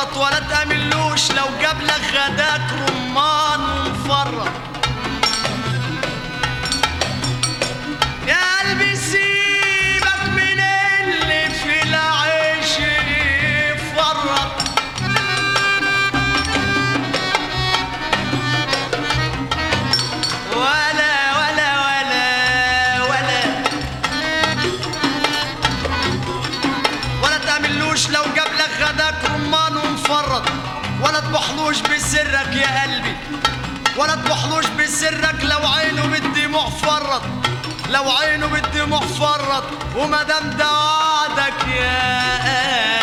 فرط ولا تأملوش لو جاب لك غداك رمان ومفرط يا قلبي سيبك من اللي في العيش يفرط ولا ولا ولا ولا ولا تعملوش لو جاب لك غداك رمان ومفرط ولا تبحلوش بسرك يا قلبي ولا تبحلوش بسرك لو عينه بالدموع فرط لو عينه بالدموع فرط وما دام ده وعدك يا